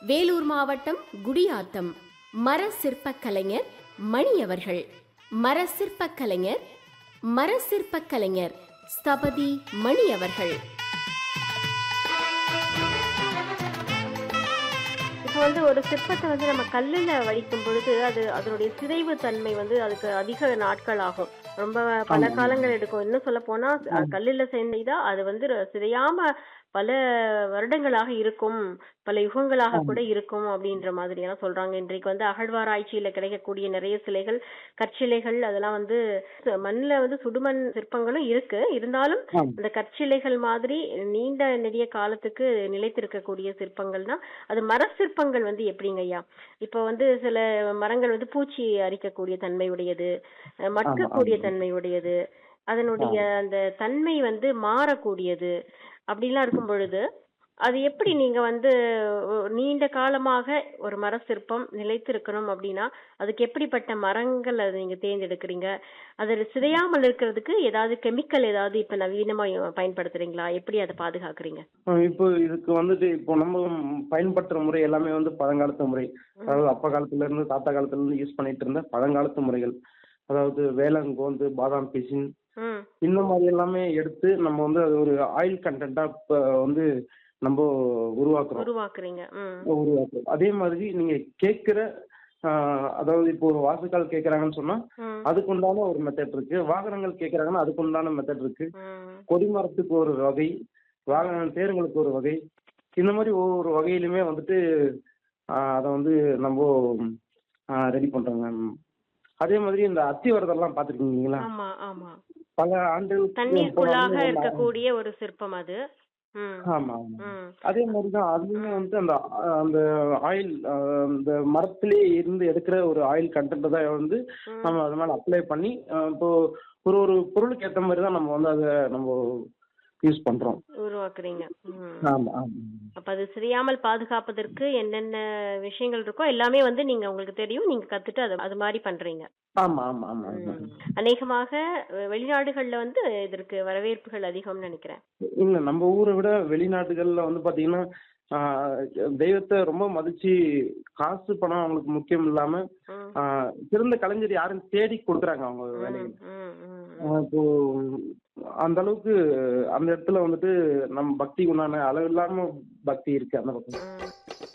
வேலூர் மாவட்டம் குடியாத்தம் மர சிற்பக் கலைஞர் மணி அவர்கள் மர சிற்பக் கலைஞர் மர சிற்பக் கலைஞர் ஸ்தபதி மணி அவர்கள் இப்போ வந்து ஒரு சிற்பத்தை வந்து நம்ம கல்லில் வடிக்கும் பொழுது அது அதனுடைய சிதைவு தன்மை வந்து அதுக்கு அதிக நாட்கள் ஆகும் ரொம்ப பல ஆமா. காலங்கள் எடுக்கும் இன்னும் சொல்ல போனா ஆமா. கல்லில் செய்தா அது வந்து ர- சிதையாம பல வருடங்களாக இருக்கும் பல யுகங்களாக ஆமா. கூட இருக்கும் அப்படின்ற மாதிரி எல்லாம் சொல்றாங்க இன்றைக்கு வந்து அகழ்வாராய்ச்சியில கிடைக்கக்கூடிய நிறைய சிலைகள் கற்சிலைகள் அதெல்லாம் வந்து மண்ணில் வந்து சுடுமண் சிற்பங்களும் இருக்கு இருந்தாலும் ஆமா. இந்த கற்சிலைகள் மாதிரி நீண்ட நெடிய காலத்துக்கு நிலைத்திருக்கக்கூடிய சிற்பங்கள்னா அது மர சிற்பங்கள் வந்து எப்படிங்க ஐயா இப்போ வந்து சில மரங்கள் வந்து பூச்சி அரிக்கக்கூடிய தன்மை உடையது அஹ் மக்கக்கூடிய ஆமா. தன்மை உடையது அதனுடைய அந்த தன்மை வந்து மாறக்கூடியது அப்படிலாம் இருக்கும் பொழுது அது எப்படி நீங்க வந்து ஒ- நீண்ட காலமாக ஒரு மர சிற்பம் நிலைத்திருக்கணும் அப்படின்னா அதுக்கு எப்படிப்பட்ட மரங்கள் அதை நீங்க தேர்ந்தெடுக்கிறீங்க அது சிதையாமல் இருக்கிறதுக்கு ஏதாவது கெமிக்கல் ஏதாவது இப்ப நவீனமா பயன்படுத்துறீங்களா எப்படி அதை பாதுகாக்கிறீங்க அஹ் இப்போ இதுக்கு வந்துட்டு இப்போ நம்ம பயன்படுத்துற முறை எல்லாமே வந்து பழங்காலத்து முறை அதாவது அப்பா காலத்துல இருந்து தாத்தா காலத்துல இருந்து யூஸ் பண்ணிட்டு இருந்த பழங்காலத்து முறைகள் அதாவது வேளாங்கோந்து பாதாம் பிசின் ம் இந்த மாதிரி எல்லாமே எடுத்து நம்ம வந்து அது ஒரு ஆயில் கண்டென்ட்டா இப்போ வந்து நம்ம உருவாக்குறோம் உருவாக்குறீங்க ம் உருவாக்குறோம் அதே மாதிரி நீங்க கேட்கிற ஆஹ், அதாவது இப்போ ஒரு வாசுக்கால் கேட்கறாங்கன்னு சொன்னா ம் அதுக்கு உண்டான ஒரு மெத்தட் இருக்கு வாகனங்கள் கேட்கறாங்கன்னா அதுக்கு உண்டான மெத்தட் இருக்கு ம் கொடிமரத்துக்கு ஒரு வகை வாகன தேர்களுக்கு ஒரு வகை இந்த மாதிரி ஒவ்வொரு வகையிலுமே வந்துட்டு ஆஹ், அதை வந்து நம்ம ரெடி பண்றோங்க அதே மாதிரி இந்த அத்திவரதெல்லாம் பார்த்துருக்கீங்களா ஆமா ஆமா பல ஆண்டுகள் தண்ணீருக்குள்ளாக இருக்கக்கூடிய ஒரு சிற்பம் அது ம் ஆமா ஆமா ம் அதே மாதிரி தான் அதுலயுமே வந்து அந்த அஹ், அந்த ஆயில் அந்த மரத்திலே இருந்து எடுக்கிற ஒரு ஆயில் கண்டென்ட் தான் வந்து ம். நம்ம அது மேல அப்ளை பண்ணி அஹ், இப்போ ஒரு ஒரு பொருளுக்கு ஏத்த மாதிரி தான் நம்ம வந்து அதை நம்ம யூஸ் பண்றோம் உருவாக்குறீங்க ம் ஆமா ஆமா அப்ப அது சிதையாமல் பாதுகாப்பதற்கு என்னென்ன விஷயங்கள் இருக்கோ எல்லாமே வந்து நீங்க உங்களுக்கு தெரியும் நீங்க கத்துட்டு அது அது மாதிரி பண்றீங்க ஆமா ஆமா ஆமா ஆமா ம். அநேகமாக அஹ், வெளிநாடுகள்ல வந்து இதற்கு வரவேற்புகள் அதிகம்னு நினைக்கிறேன் இல்ல நம்ம ஊரை விட வெளிநாட்டுகள்ல வந்து பாத்தீங்கன்னா ஆஹ், தெய்வத்தை ரொம்ப மதிச்சு காசு பணம் அவங்களுக்கு முக்கியம் இல்லாம ம். ஆஹ், சிறந்த கலைஞர் யாரும் தேடி கொடுக்குறாங்க அவங்க வேலைகள் ம், ம், ம், ஆஹ் இப்போ அந்த அளவுக்கு அந்த இடத்துல வந்துட்டு நம்ம பக்தி உண்டான அளவு இல்லாம பக்தி இருக்கு அந்த பக்கம் ம்.